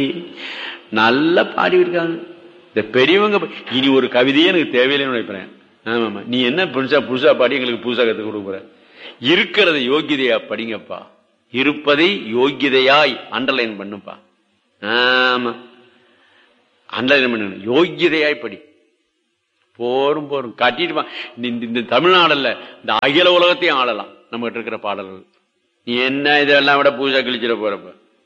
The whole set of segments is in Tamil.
நல்லா பாடியிருக்காங்க இந்த பெரியவங்க ப- இனி ஒரு கவிதையே எனக்கு தேவையில்லைன்னு நினைப்பேன் ஆமாமா நீ என்ன புதுசா புதுசா பாடி எங்களுக்கு புதுசா கத்து கொடுக்குற இருக்கிறத யோகிதையா படிங்கப்பா இருப்பதை யோகிதையாய் அண்டர்லைன் பண்ணுப்பா ஆமா அண்டர்லைன் பண்ணு யோகிதையாய் படி போரும் போரும் கட்டிட்டு வா. இந்த- இந்த தமிழ்நாடல்ல இந்த அகில உலகத்தையும் ஆளலாம் நம்ம கிட்ட இருக்கிற பாடல்கள் நீ என்ன இதெல்லாம் விட பூஜா கழிச்சிட போறப்ப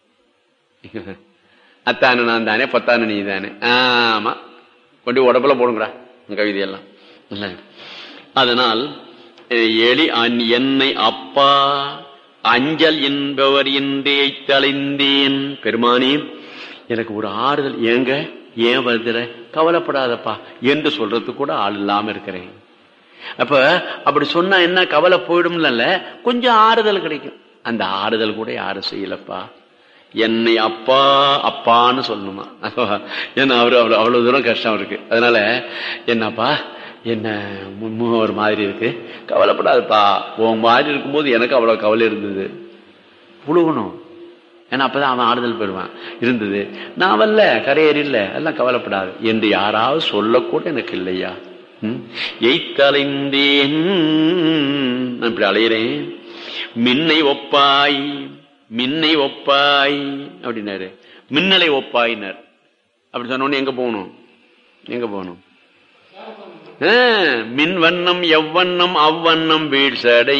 அத்தானு நான் தானே பத்தானு நீ தானே ஆமா கொண்டு உடம்புல போடுங்கடா உன் கவிதையெல்லாம் இல்ல. அதனால் அஹ், எலி அன் என்னை அப்பா அஞ்சல் என்பவர் இன்றே தலைந்தேன் பெருமானே எனக்கு ஒரு ஆறுதல் ஏங்க ஏன் வருதுற கவலைப்படாதப்பா என்று சொல்றதுக்கு கூட ஆள் இல்லாம இருக்கிறேன் அப்ப அப்படி சொன்னா என்ன கவலை போயிடும்ல கொஞ்சம் ஆறுதல் கிடைக்கும் அந்த ஆறுதல் கூட யாரும் செய்யலப்பா என்னை அப்பா அப்பான்னு சொல்லணுமா ஏன்னா அவரு அவ்வளவு அவ்வளவு தூரம் கஷ்டம் இருக்கு அதனால என்னப்பா என்ன முன்முக ஒரு மாதிரி இருக்கு கவலைப்படாதுப்பா உன் மாதிரி இருக்கும்போது எனக்கு அவ்வளவு கவலை இருந்தது புழுகணும் ஏன்னா அப்பதான் அவன் ஆறுதல் பெறுவான் இருந்தது நான் வரல கரையேறி இல்ல எல்லாம் கவலைப்படாது என்று யாராவது சொல்லக்கூட எனக்கு இல்லையா ம்? எய்த்தலைந்தேன் நான் இப்படி அலையிறேன் மின்னை ஒப்பாய் மின்னை ஒப்பாய் அப்படின்னாரு மின்னலை ஒப்பாயினார் அப்படி சொன்ன உடனே எங்க போகணும் எங்க போகணும் ஆ, மின் வண்ணம் எவ்வண்ணம் அவ்வண்ணம் வீழ்சடை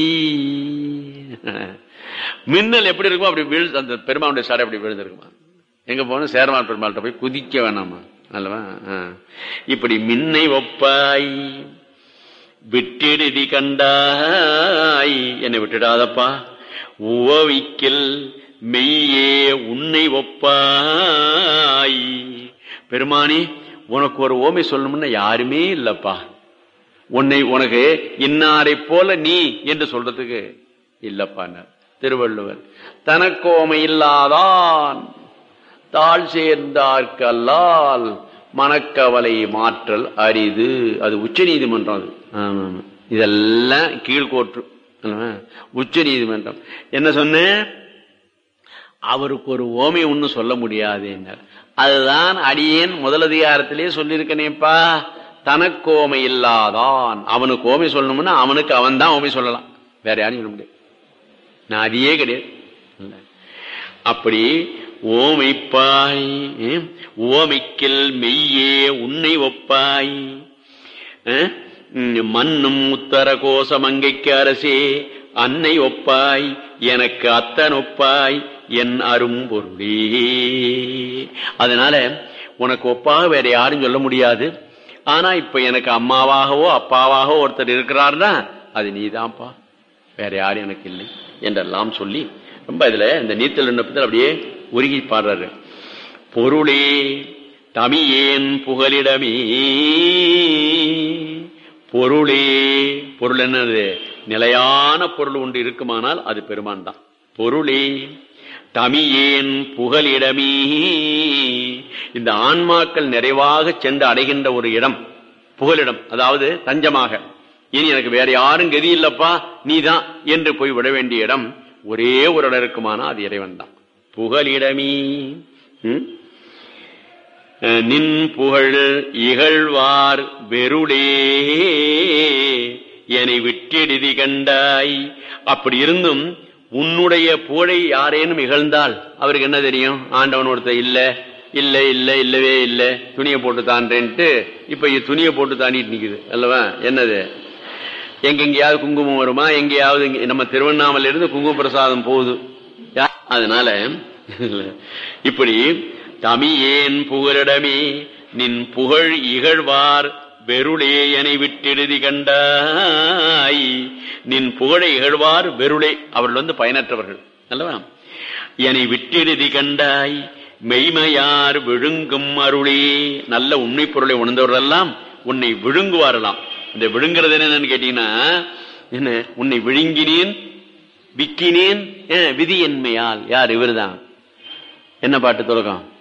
மின்னல் எப்படி இருக்குமோ அப்படி வீழ் அந்த பெருமானுடைய சடை அப்படி விழுந்திருக்குமா எங்க போகணும் சேரமான் பெருமாள்கிட்ட போய் குதிக்க வேணாமா அல்லவா ஆ. இப்படி மின்னை ஒப்பாய் விட்டிடுதி கண்டாய் என்னை விட்டுடாதப்பா உவவிக்கில் மெய்யே உன்னை ஒப்பாய் பெருமானி உனக்கு ஒரு ஓமை சொல்லணும்னா யாருமே இல்லப்பா உன்னை உனக்கு இன்னாரை போல நீ என்று சொல்றதுக்கு இல்லப்பான்னார் திருவள்ளுவர் தனக்கோமை இல்லாதான் தாழ் சேர்ந்தார்க்கல்லால் மனக்கவலை மாற்றல் அரிது அது உச்ச நீதிமன்றம் அது ஆமா, ஆமா. இதெல்லாம் கீழ்கோற்று அல்லவா? உச்ச நீதிமன்றம் என்ன சொன்னேன் அவருக்கு ஒரு ஓமை ஒண்ணு சொல்ல முடியாது அதுதான் அடியேன் முதலதிகாரத்திலே சொல்லியிருக்கனேப்பா தனக்கு ஓமை இல்லாதான் அவனுக்கு ஓமை சொல்லணும்னா அவனுக்கு அவன் தான் ஓமை சொல்லலாம் வேற யாரும் சொல்ல முடியாது நான் அதையே கிடையாது இல்ல. அப்படி ஓமைப்பாய் ஏம், ஓமைக்கில் மெய்யே உன்னை ஒப்பாய் அஹ், ம், மண்ணும் உத்தர கோச மங்கைக்கு அரசே அன்னை ஒப்பாய் எனக்கு அத்தன் ஒப்பாய் என் அரும்பொருளே அதனால உனக்கு ஒப்பாக வேற யாரும் சொல்ல முடியாது ஆனா இப்ப எனக்கு அம்மாவாகவோ அப்பாவாகவோ ஒருத்தர் இருக்கிறார்னா அது நீதான்ப்பா வேற யாரும் எனக்கு இல்லை என்றெல்லாம் சொல்லி ரொம்ப இதுல இந்த நீத்தல் விண்ணப்பத்தில் அப்படியே உருகி பாடுறாரு பொருளே தமியேன் புகலிடமே பொருளே பொருள் என்னது நிலையான பொருள் ஒன்று இருக்குமானால் அது பெருமான் தான் பொருளே தமியேன் புகலிடமே இந்த ஆன்மாக்கள் நிறைவாக சென்று அடைகின்ற ஒரு இடம் புகலிடம் அதாவது தஞ்சமாக இனி எனக்கு வேற யாரும் கதி இல்லப்பா நீதான் என்று போய் விட வேண்டிய இடம் ஒரே ஒரு இடம் இருக்குமானா அது இறைவன் தான் புகலிடமே ம்? அஹ் நின் புகழ் இகழ்வார் வெருளே என்னை விட்டெடுதி கண்டாய் அப்படி இருந்தும் உன்னுடைய புகழை யாரேனும் இகழ்ந்தால் அவருக்கு என்ன தெரியும் ஆண்டவன் ஒருத்தர் இல்ல இல்ல இல்ல இல்லவே இல்ல துணியை போட்டு தாண்டேன்ட்டு இப்ப இது துணியை போட்டு தாண்டிட்டு நிக்குது அல்லவா என்னது எங்கெங்கேயாவது குங்குமம் வருமா எங்கேயாவது இங்க- நம்ம திருவண்ணாமலை இருந்து குங்கும பிரசாதம் போகுது யா- அதனால இப்படி தமியேன் புகழிடமே நின் புகழ் இகழ்வார் வெருளே என விட்டெழுதி கண்டாய் நின் புகழை இகழ்வார் வெருளே அவர்கள் வந்து பயனற்றவர்கள் அல்லவா என்னை விட்டெழுதி கண்டாய் மெய்மையார் விழுங்கும் அருளே நல்ல உண்மை பொருளை உணர்ந்தவர்களெல்லாம் உன்னை விழுங்குவாரலாம் இந்த விழுங்குறது என்னன்னு கேட்டீங்கன்னா என்ன உன்னை விழுங்கினேன் விக்கினேன் அஹ், விதி என்மையால் யார் இவர்தான் என்ன பாட்டு தொடக்கம்